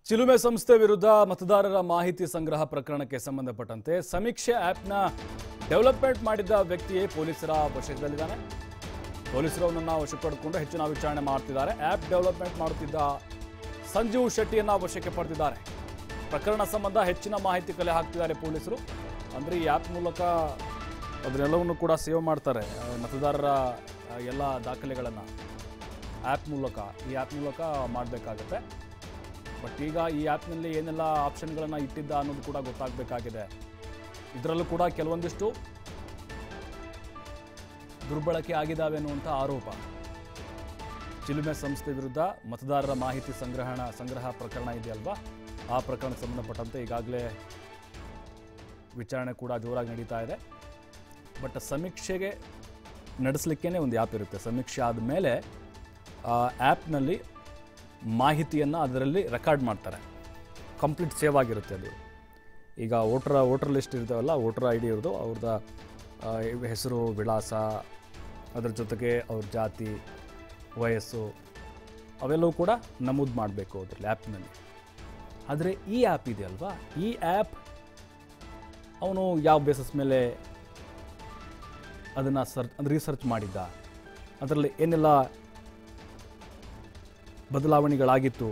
ಚಿಲುಮೆ ಸಂಸ್ಥೆ ವಿರುದ್ಧ ಮತದಾರರ ಮಾಹಿತಿ ಸಂಗ್ರಹ ಪ್ರಕರಣಕ್ಕೆ ಸಂಬಂಧಪಟ್ಟಂತೆ ಸಮೀಕ್ಷೆ ಆ್ಯಪ್ನ ಡೆವಲಪ್ಮೆಂಟ್ ಮಾಡಿದ್ದ ವ್ಯಕ್ತಿಯೇ ಪೊಲೀಸರ ವಶದಲ್ಲಿದ್ದಾನೆ ಪೊಲೀಸರು ಅವನನ್ನು ವಶಕ್ಕೆ ಪಡೆದುಕೊಂಡು ಹೆಚ್ಚಿನ ವಿಚಾರಣೆ ಮಾಡ್ತಿದ್ದಾರೆ ಆ್ಯಪ್ ಡೆವಲಪ್ಮೆಂಟ್ ಮಾಡುತ್ತಿದ್ದ ಸಂಜೀವ್ ಶೆಟ್ಟಿಯನ್ನ ವಶಕ್ಕೆ ಪಡೆದಿದ್ದಾರೆ ಪ್ರಕರಣ ಸಂಬಂಧ ಹೆಚ್ಚಿನ ಮಾಹಿತಿ ಕಲೆ ಹಾಕ್ತಿದ್ದಾರೆ ಪೊಲೀಸರು ಅಂದರೆ ಈ ಆ್ಯಪ್ ಮೂಲಕ ಅದನ್ನೆಲ್ಲವನ್ನು ಕೂಡ ಸೇವ್ ಮಾಡ್ತಾರೆ ಆ, ಮತದಾರರ ಆ, ಎಲ್ಲ ದಾಖಲೆಗಳನ್ನು ಆ್ಯಪ್ ಮೂಲಕ ಈ ಆ್ಯಪ್ ಮೂಲಕ ಮಾಡಬೇಕಾಗತ್ತೆ ಬಟ್ ಈಗ ಈ ಆ್ಯಪ್ನಲ್ಲಿ ಏನೆಲ್ಲ ಆಪ್ಷನ್ಗಳನ್ನು ಇಟ್ಟಿದ್ದ ಅನ್ನೋದು ಕೂಡ ಗೊತ್ತಾಗಬೇಕಾಗಿದೆ ಇದರಲ್ಲೂ ಕೂಡ ಕೆಲವೊಂದಿಷ್ಟು ದುರ್ಬಳಕೆ ಆಗಿದ್ದಾವೆ ಅನ್ನುವಂಥ ಆರೋಪ ಚಿಲುಮೆ ಸಂಸ್ಥೆ ವಿರುದ್ಧ ಮತದಾರರ ಮಾಹಿತಿ ಸಂಗ್ರಹಣ ಸಂಗ್ರಹ ಪ್ರಕರಣ ಇದೆಯಲ್ವಾ ಆ ಪ್ರಕರಣಕ್ಕೆ ಸಂಬಂಧಪಟ್ಟಂತೆ ಈಗಾಗಲೇ ವಿಚಾರಣೆ ಕೂಡ ಜೋರಾಗಿ ನಡೀತಾ ಇದೆ ಬಟ್ ಸಮೀಕ್ಷೆಗೆ ನಡೆಸಲಿಕ್ಕೇ ಒಂದು ಆ್ಯಪ್ ಇರುತ್ತೆ ಸಮೀಕ್ಷೆ ಆದಮೇಲೆ ಆ ಆ್ಯಪ್ನಲ್ಲಿ ಮಾಹಿತಿಯನ್ನು ಅದರಲ್ಲಿ ರೆಕಾರ್ಡ್ ಮಾಡ್ತಾರೆ ಕಂಪ್ಲೀಟ್ ಸೇವ್ ಆಗಿರುತ್ತೆ ಅದು ಈಗ ವೋಟ್ರ ವೋಟರ್ ಲಿಸ್ಟ್ ಇರ್ತಾವಲ್ಲ ವೋಟರ್ ಐ ಡಿ ಇರೋದು ಅವ್ರದ್ದು ಆ, ಹೆಸರು ವಿಳಾಸ ಅದ್ರ ಜೊತೆಗೆ ಅವ್ರ ಜಾತಿ ವಯಸ್ಸು ಅವೆಲ್ಲವೂ ಕೂಡ ನಮೂದು ಮಾಡಬೇಕು ಅದರಲ್ಲಿ ಆ್ಯಪ್ನಲ್ಲಿ ಆದರೆ ಈ ಆ್ಯಪ್ ಇದೆಯಲ್ವಾ ಈ ಆ್ಯಪ್ ಅವನು ಯಾವ ಬೇಸಸ್ ಮೇಲೆ ಅದನ್ನು ಸರ್ಚ್ ರಿಸರ್ಚ್ ಮಾಡಿದ್ದ ಅದರಲ್ಲಿ ಏನೆಲ್ಲ ಬದಲಾವಣೆಗಳಾಗಿತ್ತು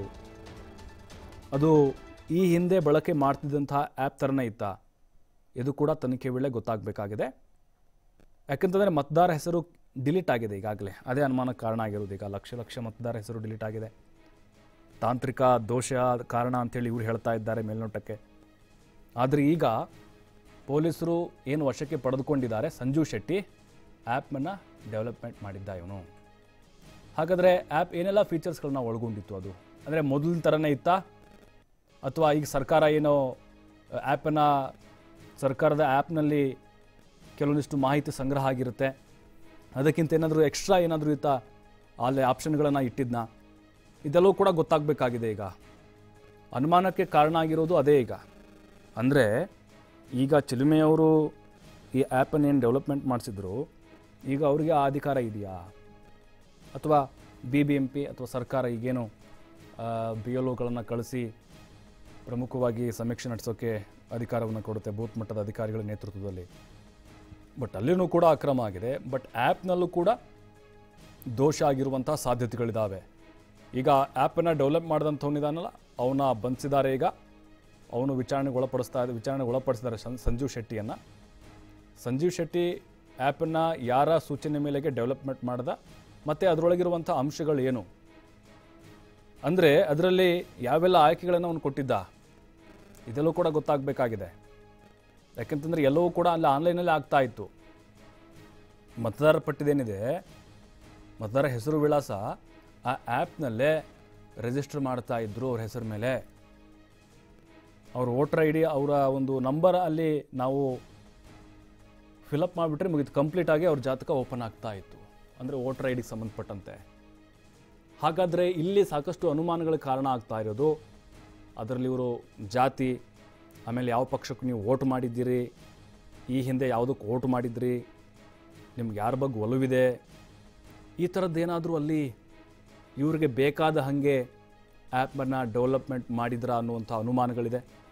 ಅದು ಈ ಹಿಂದೆ ಬಳಕೆ ಮಾಡ್ತಿದ್ದಂತಹ ಆ್ಯಪ್ ಥರನೇ ಇತ್ತಾ ಇದು ಕೂಡ ತನಿಖೆ ವೇಳೆ ಗೊತ್ತಾಗಬೇಕಾಗಿದೆ ಯಾಕಂತಂದರೆ ಮತದಾರ ಹೆಸರು ಡಿಲೀಟ್ ಆಗಿದೆ ಈಗಾಗಲೇ ಅದೇ ಅನುಮಾನಕ್ಕೆ ಕಾರಣ ಆಗಿರೋದು ಈಗ ಲಕ್ಷ ಲಕ್ಷ ಮತದಾರ ಹೆಸರು ಡಿಲೀಟ್ ಆಗಿದೆ ತಾಂತ್ರಿಕ ದೋಷ ಕಾರಣ ಅಂತೇಳಿ ಇವ್ರು ಹೇಳ್ತಾ ಇದ್ದಾರೆ ಮೇಲ್ನೋಟಕ್ಕೆ ಆದರೆ ಈಗ ಪೊಲೀಸರು ಏನು ವಶಕ್ಕೆ ಪಡೆದುಕೊಂಡಿದ್ದಾರೆ ಸಂಜು ಶೆಟ್ಟಿ ಆ್ಯಪನ್ನು ಡೆವಲಪ್ಮೆಂಟ್ ಮಾಡಿದ್ದ ಇವನು ಹಾಗಾದರೆ ಆ್ಯಪ್ ಏನೆಲ್ಲ ಫೀಚರ್ಸ್ಗಳನ್ನ ಒಳಗೊಂಡಿತ್ತು ಅದು ಅಂದರೆ ಮೊದಲಿನ ಥರನೇ ಇತ್ತಾ ಅಥವಾ ಈಗ ಸರ್ಕಾರ ಏನೋ ಆ್ಯಪನ್ನು ಸರ್ಕಾರದ ಆ್ಯಪ್ನಲ್ಲಿ ಕೆಲವೊಂದಿಷ್ಟು ಮಾಹಿತಿ ಸಂಗ್ರಹ ಆಗಿರುತ್ತೆ ಅದಕ್ಕಿಂತ ಏನಾದರೂ ಎಕ್ಸ್ಟ್ರಾ ಏನಾದರೂ ಇತ್ತಾ ಅಲ್ಲಿ ಆಪ್ಷನ್ಗಳನ್ನು ಇಟ್ಟಿದ್ನ ಇದೆಲ್ಲವೂ ಕೂಡ ಗೊತ್ತಾಗಬೇಕಾಗಿದೆ ಈಗ ಅನುಮಾನಕ್ಕೆ ಕಾರಣ ಆಗಿರೋದು ಅದೇ ಈಗ ಅಂದರೆ ಈಗ ಚಿಲುಮೆಯವರು ಈ ಆ್ಯಪನ್ನು ಏನು ಡೆವಲಪ್ಮೆಂಟ್ ಮಾಡಿಸಿದ್ರು ಈಗ ಅವರಿಗೆ ಆ ಅಧಿಕಾರ ಇದೆಯಾ ಅಥವಾ ಬಿ ಬಿ ಎಂ ಪಿ ಅಥವಾ ಸರ್ಕಾರ ಈಗೇನು ಬಿ ಎಲ್ ಒಗಳನ್ನು ಕಳಿಸಿ ಪ್ರಮುಖವಾಗಿ ಸಮೀಕ್ಷೆ ನಡೆಸೋಕ್ಕೆ ಅಧಿಕಾರವನ್ನು ಕೊಡುತ್ತೆ ಬೂತ್ ಮಟ್ಟದ ಅಧಿಕಾರಿಗಳ ನೇತೃತ್ವದಲ್ಲಿ ಬಟ್ ಅಲ್ಲಿನೂ ಕೂಡ ಅಕ್ರಮ ಆಗಿದೆ ಬಟ್ ಆ್ಯಪ್ನಲ್ಲೂ ಕೂಡ ದೋಷ ಆಗಿರುವಂಥ ಸಾಧ್ಯತೆಗಳಿದ್ದಾವೆ ಈಗ ಆ್ಯಪನ್ನು ಡೆವಲಪ್ ಮಾಡಿದಂಥವನಿದಾನಲ್ಲ ಅವನ ಬಂಧಿಸಿದ್ದಾರೆ ಈಗ ಅವನು ವಿಚಾರಣೆಗೆ ಒಳಪಡಿಸ್ತಾ ವಿಚಾರಣೆಗೆ ಒಳಪಡಿಸಿದ್ದಾರೆ ಸಂ- ಸಂಜೀವ್ ಶೆಟ್ಟಿಯನ್ನು ಸಂಜೀವ್ ಶೆಟ್ಟಿ ಆ್ಯಪನ್ನು ಯಾರ ಸೂಚನೆ ಮೇಲೆಗೆ ಡೆವಲಪ್ಮೆಂಟ್ ಮಾಡ್ದ ಮತ್ತು ಅದರೊಳಗಿರುವಂಥ ಅಂಶಗಳು ಏನು ಅಂದರೆ ಅದರಲ್ಲಿ ಯಾವೆಲ್ಲ ಆಯ್ಕೆಗಳನ್ನು ಅವನು ಕೊಟ್ಟಿದ್ದ ಇದೆಲ್ಲವೂ ಕೂಡ ಗೊತ್ತಾಗಬೇಕಾಗಿದೆ ಯಾಕೆಂತಂದರೆ ಎಲ್ಲವೂ ಕೂಡ ಅಲ್ಲಿ ಆನ್ಲೈನಲ್ಲಿ ಆಗ್ತಾ ಇತ್ತು ಮತದಾರರ ಪಟ್ಟಿದೇನಿದೆ ಮತದಾರ ಹೆಸರು ವಿಳಾಸ ಆ ಆ್ಯಪ್ನಲ್ಲೇ ರಿಜಿಸ್ಟರ್ ಮಾಡ್ತಾ ಇದ್ರು ಅವ್ರ ಹೆಸರು ಮೇಲೆ ಅವ್ರ ವೋಟರ್ ಐ ಡಿ ಅವರ ಒಂದು ನಂಬರ್ ಅಲ್ಲಿ ನಾವು ಫಿಲಪ್ ಮಾಡಿಬಿಟ್ರೆ ಮುಗಿದು ಕಂಪ್ಲೀಟ್ ಆಗಿ ಅವ್ರ ಜಾತಕ ಓಪನ್ ಆಗ್ತಾ ಇತ್ತು ಅಂದರೆ ವೋಟರ್ ಐ ಡಿಗೆ ಸಂಬಂಧಪಟ್ಟಂತೆ ಹಾಗಾದರೆ ಇಲ್ಲಿ ಸಾಕಷ್ಟು ಅನುಮಾನಗಳಿಗೆ ಕಾರಣ ಆಗ್ತಾ ಇರೋದು ಅದರಲ್ಲಿ ಇವರು ಜಾತಿ ಆಮೇಲೆ ಯಾವ ಪಕ್ಷಕ್ಕೆ ನೀವು ವೋಟ್ ಮಾಡಿದ್ದೀರಿ ಈ ಹಿಂದೆ ಯಾವುದಕ್ಕೆ ವೋಟ್ ಮಾಡಿದ್ರಿ ನಿಮ್ಗೆ ಯಾರ ಬಗ್ಗೆ ಒಲವಿದೆ ಈ ಥರದ್ದೇನಾದರೂ ಅಲ್ಲಿ ಇವ್ರಿಗೆ ಬೇಕಾದ ಹಾಗೆ ಆ್ಯಪನ್ನು ಡೆವಲಪ್ಮೆಂಟ್ ಮಾಡಿದ್ರಾ ಅನ್ನುವಂಥ ಅನುಮಾನಗಳಿದೆ